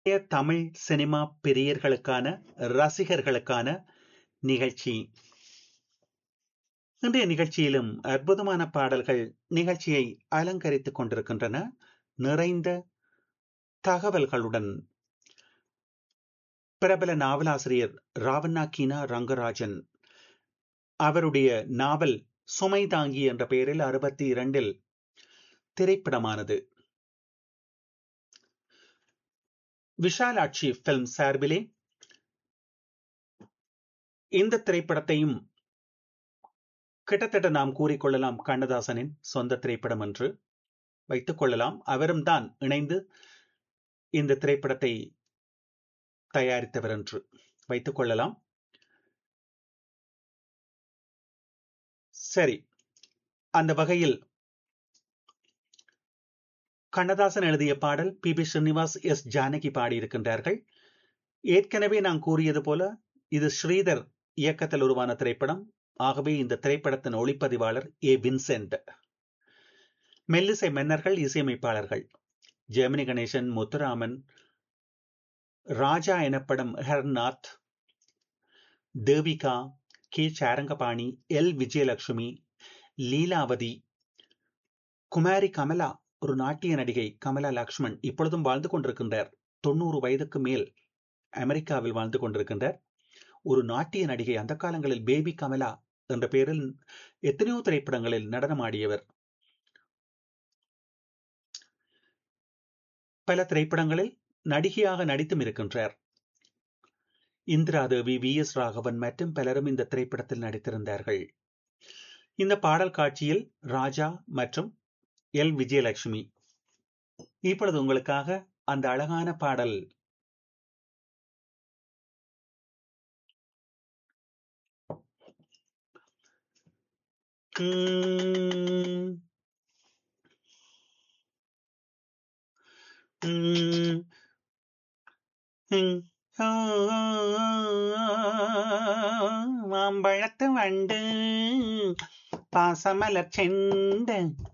இன்றைய தமிழ் சினிமா பிரியர்களுக்கான ரசிகர்களுக்கான நிகழ்ச்சி இன்றைய நிகழ்ச்சியிலும் அற்புதமான பாடல்கள் நிகழ்ச்சியை அலங்கரித்துக் கொண்டிருக்கின்றன நிறைந்த தகவல்களுடன் பிரபல நாவலாசிரியர் ராவண்ணா கீனா ரங்கராஜன் அவருடைய நாவல் சுமை தாங்கி என்ற பெயரில் அறுபத்தி இரண்டில் திரைப்படமானது விஷாலாட்சி பிலிம் சார்பிலே இந்த திரைப்படத்தையும் கிட்டத்தட்ட நாம் கூறிக்கொள்ளலாம் கண்ணதாசனின் சொந்த திரைப்படம் என்று வைத்துக் கொள்ளலாம் அவரும் தான் இணைந்து இந்த திரைப்படத்தை தயாரித்தவர் என்று வைத்துக் கொள்ளலாம் சரி அந்த வகையில் கண்ணதாசன் எழுதிய பாடல் P B Srinivas S Janaki பாடியிருக்கின்றார்கள் ஏற்கனவே நான் கூறியது போல இது ஸ்ரீதர் இயக்கத்தில் உருவான திரைப்படம் ஆகவே இந்த திரைப்படத்தின் ஒளிப்பதிவாளர் ஏ வின்சென்ட் மெல்லிசை மன்னர்கள் இசையமைப்பாளர்கள் ஜெமினி கணேசன் முத்துராமன் ராஜா எனப்படும் ஹர்நாத் தேவிகா கே சாரங்கபாணி எல் விஜயலட்சுமி லீலாவதி குமாரி கமலா ஒரு நாட்டிய நடிகை கமலா லக்ஷ்மண் இப்பொழுதும் வாழ்ந்து கொண்டிருக்கின்றார் தொண்ணூறு வயதுக்கு மேல் அமெரிக்காவில் வாழ்ந்து கொண்டிருக்கின்றார் ஒரு நாட்டிய நடிகை அந்த காலங்களில் பேபி கமலா என்ற பெயரில் எத்தனையோ திரைப்படங்களில் நடனமாடியவர் பல திரைப்படங்களில் நடிகையாக நடித்தும் இருக்கின்றார் இந்திரா தேவி வி எஸ் ராகவன் மற்றும் பலரும் இந்த திரைப்படத்தில் நடித்திருந்தார்கள் இந்த பாடல் காட்சியில் ராஜா மற்றும் எல் விஜயலட்சுமி இப்பொழுது உங்களுக்காக அந்த அழகான பாடல் மாம்பழத்து வண்டு பாசமலர் செண்டு